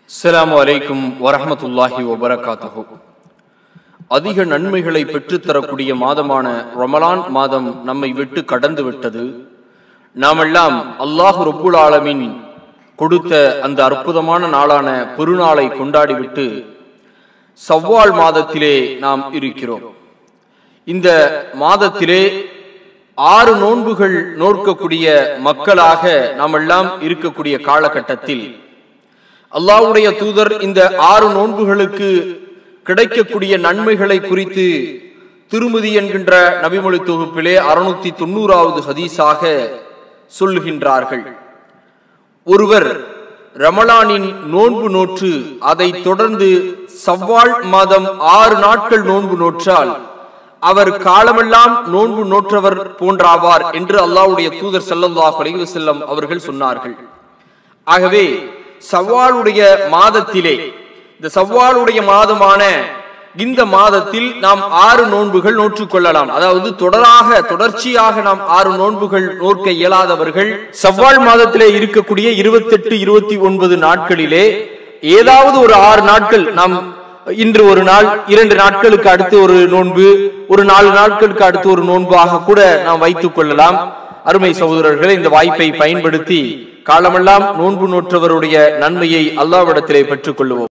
அஸ்ஸலாமு அலைக்கும் வரஹ்மத்துல்லாஹி வபரகாத்துஹு அதிக நன்மைகளை பெற்றுத்தரக்கூடிய மாதமான ரமலான் மாதம் நம்மை விட்டு கடந்து விட்டது நாமெல்லாம் அல்லாஹ் ரப்புல் ஆலமீன் கொடுத்த அந்த அற்புதமான நாளான பெருநாளை கொண்டாடிவிட்டு சவ்வால் மாதத்திலே நாம் இருக்கிறோம் இந்த மாதத்திலே ஆறு நோன்புகள் நோற்கக்கூடிய மக்களாக நாமெல்லாம் இருக்கக்கூடிய காலகட்டத்தில் அல்லாஹ்வுடைய தூதர் இந்த ஆறு நோன்புகளுக்கு கிடைக்கக்கூடிய நன்மைகளை குறித்து திருமதி என்கின்ற நபிமொழி தொகுப்பிலே அறுநூத்தி தொண்ணூறாவது ஹதீஸாக சொல்லுகின்றார்கள் ஒருவர் ரமலானின் நோன்பு நோற்று அதை தொடர்ந்து சவ்வால் மாதம் ஆறு நாட்கள் நோன்பு நோற்றால் அவர் காலமெல்லாம் நோன்பு நோற்றவர் போன்றாவார் என்று அல்லாஹ்வுடைய தூதர் ஸல்லல்லாஹு அலைஹி வஸல்லம் அவர்கள் சொன்னார்கள் ஆகவே சவ்வாலுடைய மாதத்திலே இந்த சவ்வாலுடைய மாதமான இந்த மாதத்தில் நாம் ஆறு நோன்புகள் நோற்றுக் கொள்ளலாம் அதாவது தொடராக தொடர்ச்சியாக நாம் ஆறு நோன்புகள் நோற்க இயலாதவர்கள் சவ்வால் மாதத்திலே இருக்கக்கூடிய இருபத்தெட்டு இருபத்தி ஒன்பது நாட்களிலே ஏதாவது ஒரு ஆறு நாட்கள் நாம் இன்று ஒரு நாள் இரண்டு நாட்களுக்கு அடுத்து ஒரு நோன்பு ஒரு நாலு நாட்களுக்கு அடுத்து ஒரு நோன்பாக கூட நாம் வைத்துக் கொள்ளலாம் அருமை சகோதரர்களே இந்த வாய்ப்பை பயன்படுத்தி காலமெல்லாம் நோன்பு நோற்றவருடைய நன்மையை அல்லாவிடத்திலே பெற்றுக் கொள்வோம்